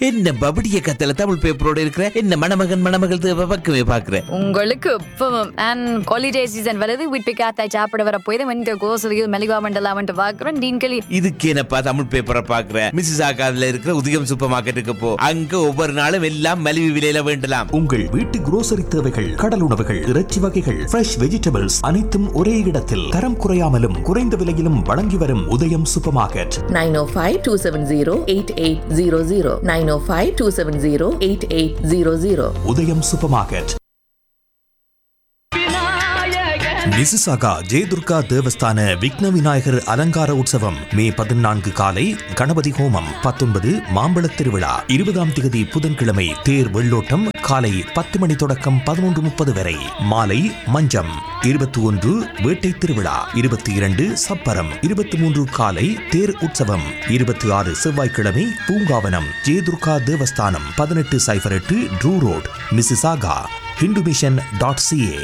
என்ன பபடிய கத்தல தமிழ் பேப்பரோட இருக்கிற என்ன மணமகன் மணமகள் தேவை பக்கமே பாக்குறேன் உங்களுக்கு இப்பவும் அண்ட் ஹாலிடே சீசன் வருது வீட்டு காத்தாய் சாப்பிட வர போய் தான் இந்த கோசலியில் மெலிவா மண்டலாமன்ட்டு பார்க்குறோம் டீன்களி இதுக்கு என்னப்பா தமிழ் பேப்பரை பாக்குற மிஸ்ஸஸ் ஆகாதுல இருக்கிற உதயம் சூப்பர் மார்க்கெட்டுக்கு போ அங்க ஒவ்வொரு நாளும் எல்லாம் மலிவு விலையில வேண்டலாம் உங்கள் வீட்டு grocery தேவைகள் கடல் உணவுகள் இறைச்சி வகைகள் ஃப்ரெஷ் வெஜிடபிள்ஸ் அனைத்தும் ஒரே இடத்தில் தரம் குறையாமலும் குறைந்த விலையிலும் வழங்கி வரும் உதயம் சூப்பர் மார்க்கெட் 905-270-8800 905-270-8800 உதயம் சூப்பர் மார்க்கெட் மிசிசாகா ஜெயதுர்கா தேவஸ்தான விக்ன விநாயகர் அலங்கார உற்சவம் மே பதினான்கு காலை கணபதி ஹோமம் பத்தொன்பது மாம்பழத் திருவிழா இருபதாம் திகதி புதன்கிழமை தேர் வெள்ளோட்டம் காலை பத்து மணி தொடக்கம் பதினொன்று முப்பது வரை மாலை மஞ்சம் இருபத்தி ஒன்று வேட்டை திருவிழா இருபத்தி இரண்டு சப்பரம் இருபத்தி மூன்று காலை தேர் உற்சவம் இருபத்தி ஆறு செவ்வாய்க்கிழமை பூங்காவனம் ஜெயதுர்கா தேவஸ்தானம் பதினெட்டு சைபர் எட்டு Drew road Mississauga Hindu mission dot CA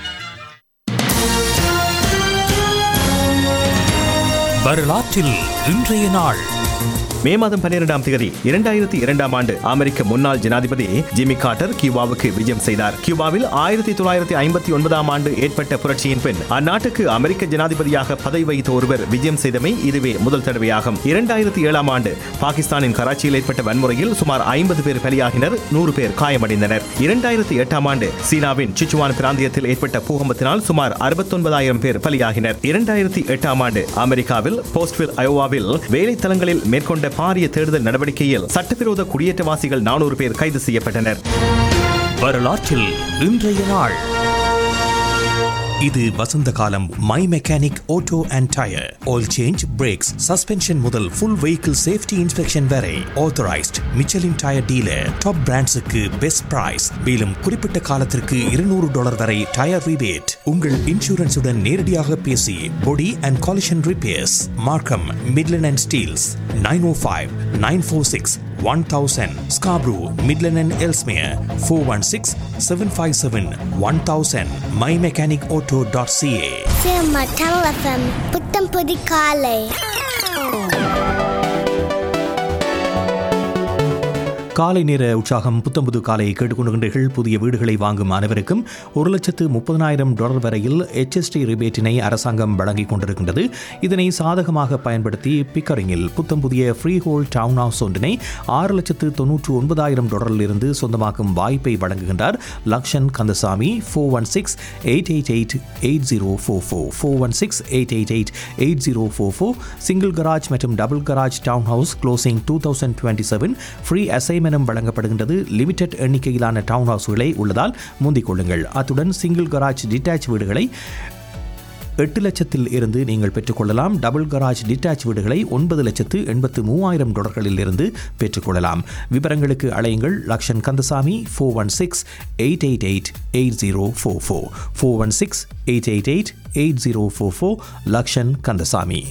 வரலாற்றில் இன்றைய நாள் மே மாதம் பன்னிரெண்டாம் தேதி இரண்டாயிரத்தி இரண்டாம் ஆண்டு அமெரிக்க முன்னாள் ஜனாதிபதி ஜிம்மி கார்டர் கியூபாவுக்கு விஜயம் செய்தார் கியூபாவில் ஆயிரத்தி தொள்ளாயிரத்தி ஐம்பத்தி ஒன்பதாம் ஆண்டு ஏற்பட்ட புரட்சியின் பின் அந்நாட்டுக்கு அமெரிக்க ஜனாதிபதியாக பதவி வகித்த ஒருவர் விஜயம் செய்தமை இதுவே முதல் தடவையாகும் இரண்டாயிரத்தி ஏழாம் ஆண்டு பாகிஸ்தானின் கராச்சியில் ஏற்பட்ட வன்முறையில் சுமார் ஐம்பது பேர் பலியாகினர் நூறு பேர் காயமடைந்தனர் இரண்டாயிரத்தி எட்டாம் ஆண்டு சீனாவின் சிச்சுவான் பிராந்தியத்தில் ஏற்பட்ட பூகம்பத்தினால் சுமார் அறுபத்தொன்பதாயிரம் பேர் பலியாகினர் இரண்டாயிரத்தி எட்டாம் ஆண்டு அமெரிக்காவில் போஸ்ட்வில் அயோவாவில் வேலைத்தலங்களில் மேற்கொண்ட பாரிய தேடுதல் நடவடிக்கையில் சட்டவிரோத குடியேற்றவாசிகள் நானூறு பேர் கைது செய்யப்பட்டனர் வரலாற்றில் இன்றைய நாள் இது வசந்த காலம் my mechanic auto and tyre oil change brakes suspension முதல் ஃபுல் வெஹிக்கிள் சேஃப்டி இன்ஸ்பெக்ஷன் வரை authorised Michelin tyre dealer top பிராண்ட்ஸுக்கு பெஸ்ட் பிரைஸ் மேலும் குறிப்பிட்ட காலத்திற்கு இருநூறு டாலர் வரை டயர் ரிபேட் உங்கள் இன்சூரன்ஸுடன் நேரடியாக பேசி body and collision repairs Markham Midland and Steeles nine O five nine four six 1000 Scarborough, Midland and Elsmere 416 757 1000 mymechanicauto.ca cinema Tamil FM புத்தம் புது காலை காலை நேர உற்சாகம் புத்தம்புது காலை கேட்டுக்கொண்டுகின்றீர்கள் புதிய வீடுகளை வாங்கும் அனைவருக்கும் ஒரு லட்சத்து முப்பதனாயிரம் டாலர் வரையில் HST ரிபேட்டினை அரசாங்கம் வழங்கிக் கொண்டிருக்கின்றது இதனை சாதகமாக பயன்படுத்தி பிக்கரிங்கில் புத்தம் புதிய ஃப்ரீ ஹோல் டவுன் ஹவுஸ் ஒன்றினை ஆறு லட்சத்து தொன்னூற்று ஒன்பதாயிரம் டாலரில் இருந்து சொந்தமாக்கும் வாய்ப்பை வழங்குகின்றார் Lakshan Kandasamy four one six eight eight eight eight zero four four four one six eight eight eight eight zero four four single garage மற்றும் double garage townhouse closing two thousand twenty seven free assignment வழங்கப்படுகின்றது limited எண்ணிக்கையிலான டவுன் ஹவுஸ்களை உள்ளதால் முந்திக் கொள்ளுங்கள் அத்துடன் single garage detach வீடுகளை எட்டு லட்சத்தில் இருந்து நீங்கள் பெற்றுக்கொள்ளலாம் டபுள் கராஜ் டிட்டாச் வீடுகளை ஒன்பது லட்சத்து எண்பத்து மூவாயிரம் டாலர்களில் இருந்து பெற்றுக்கொள்ளலாம் விவரங்களுக்கு அழையுங்கள் Lakshan Kandasamy four one six eight eight eight eight zero four four four one six eight eight eight eight zero four four Lakshan Kandasamy